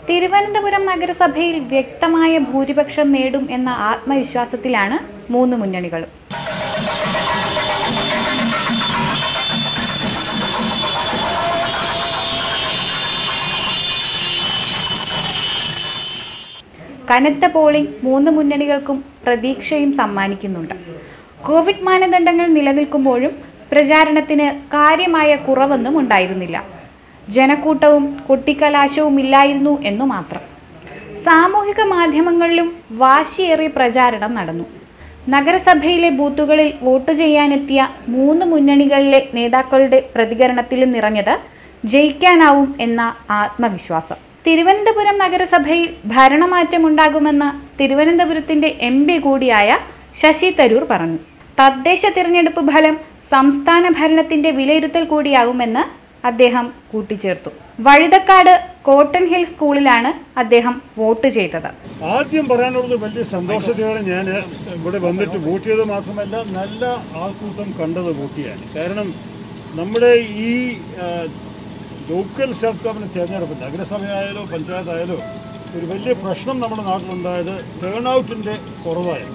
തിരുവനന്തപുരം നഗരസഭയിൽ വ്യക്തമായ ഭൂരിപക്ഷം നേടും എന്ന ആത്മവിശ്വാസത്തിലാണ് മൂന്ന് മുന്നണികളും കനത്ത പോളിംഗ് മൂന്ന് മുന്നണികൾക്കും പ്രതീക്ഷയും സമ്മാനിക്കുന്നുണ്ട് കോവിഡ് മാനദണ്ഡങ്ങൾ നിലനിൽക്കുമ്പോഴും പ്രചാരണത്തിന് കാര്യമായ കുറവൊന്നും ഉണ്ടായിരുന്നില്ല ജനക്കൂട്ടവും കൊട്ടിക്കലാശവും ഇല്ലായിരുന്നു എന്നു മാത്രം സാമൂഹിക മാധ്യമങ്ങളിലും വാശിയേറിയ പ്രചാരണം നടന്നു നഗരസഭയിലെ ബൂത്തുകളിൽ വോട്ട് ചെയ്യാനെത്തിയ മൂന്ന് മുന്നണികളിലെ നേതാക്കളുടെ പ്രതികരണത്തിലും നിറഞ്ഞത് ജയിക്കാനാവും എന്ന ആത്മവിശ്വാസം തിരുവനന്തപുരം നഗരസഭയിൽ ഭരണമാറ്റമുണ്ടാകുമെന്ന് തിരുവനന്തപുരത്തിന്റെ എം പി കൂടിയായ ശശി തരൂർ പറഞ്ഞു തദ്ദേശ തിരഞ്ഞെടുപ്പ് ഫലം സംസ്ഥാന ഭരണത്തിന്റെ വിലയിരുത്തൽ കൂടിയാകുമെന്ന് അദ്ദേഹം കൂട്ടിച്ചേർത്തു വഴുതക്കാട് കോട്ടൺ ഹിൽ സ്കൂളിലാണ് അദ്ദേഹം വോട്ട് ചെയ്തത് ആദ്യം പറയാനുള്ളത് വലിയ സന്തോഷത്തോടെ ഞാൻ ഇവിടെ വന്നിട്ട് വോട്ട് ചെയ്തത് മാത്രമല്ല നല്ല ആൾക്കൂട്ടം കണ്ടത് വോട്ട് ചെയ്യാൻ കാരണം നമ്മുടെ ഈ ആ, ലോക്കൽ സെൽഫ് ഗവൺമെൻറ് തിരഞ്ഞെടുപ്പ് നഗരസഭയായാലോ പഞ്ചായത്തായാലോ ഒരു വലിയ പ്രശ്നം നമ്മുടെ നാട്ടിലുണ്ടായത് ടേൺ ഔട്ടിൻ്റെ കുറവായിരുന്നു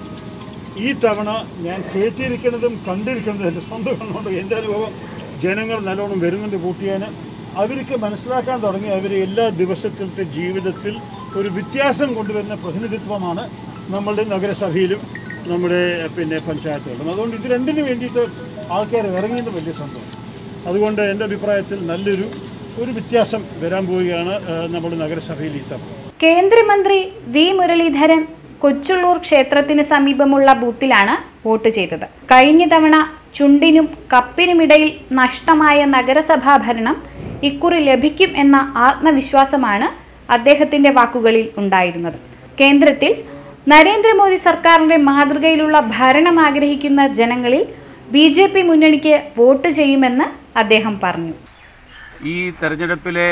ഈ തവണ ഞാൻ കേട്ടിരിക്കുന്നതും കണ്ടിരിക്കുന്നതും എൻ്റെ സ്വന്തം കണ്ടുകൊണ്ട് എൻ്റെ അനുഭവം ജനങ്ങൾ നല്ലോണം വരുന്നുണ്ട് വോട്ട് ചെയ്യാൻ അവർക്ക് മനസ്സിലാക്കാൻ തുടങ്ങി അവർ എല്ലാ ദിവസത്തിലത്തെ ജീവിതത്തിൽ ഒരു വ്യത്യാസം കൊണ്ടുവരുന്ന പ്രതിനിധിത്വമാണ് നമ്മളുടെ നഗരസഭയിലും നമ്മുടെ പിന്നെ പഞ്ചായത്തുകളിലും അതുകൊണ്ട് ഇത് രണ്ടിന് വേണ്ടിയിട്ട് ആൾക്കാർ ഇറങ്ങിയത് വലിയ സന്തോഷം അതുകൊണ്ട് എൻ്റെ അഭിപ്രായത്തിൽ നല്ലൊരു ഒരു വ്യത്യാസം വരാൻ പോവുകയാണ് ആ, നമ്മുടെ നഗരസഭയിൽ ഈ തവണ കേന്ദ്രമന്ത്രി വി മുരളീധരൻ കൊച്ചുള്ളൂർ ക്ഷേത്രത്തിന് സമീപമുള്ള ബൂത്തിലാണ് വോട്ട് ചെയ്തത് കഴിഞ്ഞ തവണ ചുണ്ടിനും കപ്പിനുമിടയിൽ നഷ്ടമായ നഗരസഭാ ഭരണം ഇക്കുറി ലഭിക്കും എന്ന ആത്മവിശ്വാസമാണ് അദ്ദേഹത്തിന്റെ വാക്കുകളിൽ ഉണ്ടായിരുന്നത് കേന്ദ്രത്തിൽ നരേന്ദ്രമോദി സർക്കാരിന്റെ മാതൃകയിലുള്ള ഭരണം ആഗ്രഹിക്കുന്ന ജനങ്ങളിൽ ബി ജെ പി മുന്നണിക്ക് വോട്ട് ചെയ്യുമെന്ന് അദ്ദേഹം പറഞ്ഞു ഈ തെരഞ്ഞെടുപ്പിലെ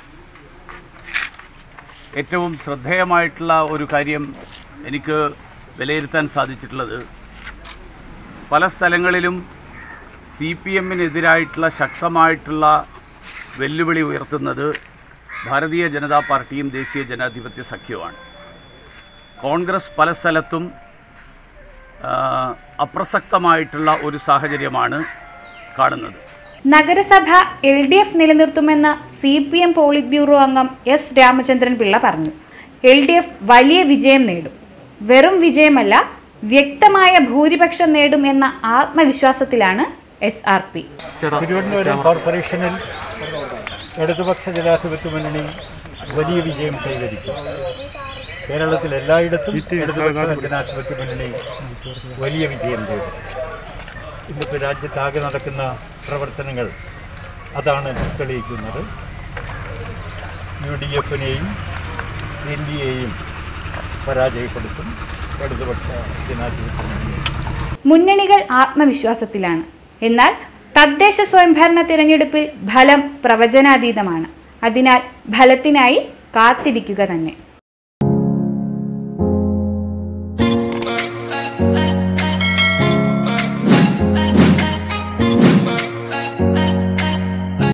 ഏറ്റവും ശ്രദ്ധേയമായിട്ടുള്ള ഒരു കാര്യം എനിക്ക് വിലയിരുത്താൻ സാധിച്ചിട്ടുള്ളത് പല സ്ഥലങ്ങളിലും സി പി എമ്മിനെതിരായിട്ടുള്ള ശക്തമായിട്ടുള്ള വെല്ലുവിളി ഉയർത്തുന്നത് ഭാരതീയ ജനതാ പാർട്ടിയും ദേശീയ ജനാധിപത്യ സഖ്യവുമാണ് കോൺഗ്രസ് പല സ്ഥലത്തും ആ, അപ്രസക്തമായിട്ടുള്ള ഒരു സാഹചര്യമാണ് കാണുന്നത് നഗരസഭ എൽ ഡി എഫ് നിലനിർത്തുമെന്ന് C P M polit bureau അംഗം എസ് രാമചന്ദ്രൻ പിള്ള പറഞ്ഞു എൽ ഡി എഫ് വലിയ വിജയം നേടും വെറും വിജയമല്ല വ്യക്തമായ ഭൂരിപക്ഷം നേടും എന്ന ആത്മവിശ്വാസത്തിലാണ് എസ് ആർ പി തിരുവനന്തപുരം കോർപ്പറേഷനിൽ ഇടതുപക്ഷ ജനാധിപത്യ മുന്നണി വലിയ വിജയം കൈവരിക്കും കേരളത്തിൽ എല്ലായിടത്തും ഇടതുപക്ഷ ജനാധിപത്യ മുന്നണി വലിയ വിജയം നേടും ഇന്നിപ്പോൾ രാജ്യത്താകെ നടക്കുന്ന പ്രവർത്തനങ്ങൾ അതാണ് തെളിയിക്കുന്നത് യു ഡി എഫിനെയും എൻ ഡി എയും പരാജയപ്പെടുത്തും ഇടതുപക്ഷ ജനാധിപത്യ മുന്നണി മുന്നണികൾ ആത്മവിശ്വാസത്തിലാണ് എന്നാൽ തദ്ദേശ സ്വയംഭരണ തിരഞ്ഞെടുപ്പിൽ ഫലം പ്രവചനാതീതമാണ് അതിനാൽ ഫലത്തിനായി കാത്തിരിക്കുക തന്നെ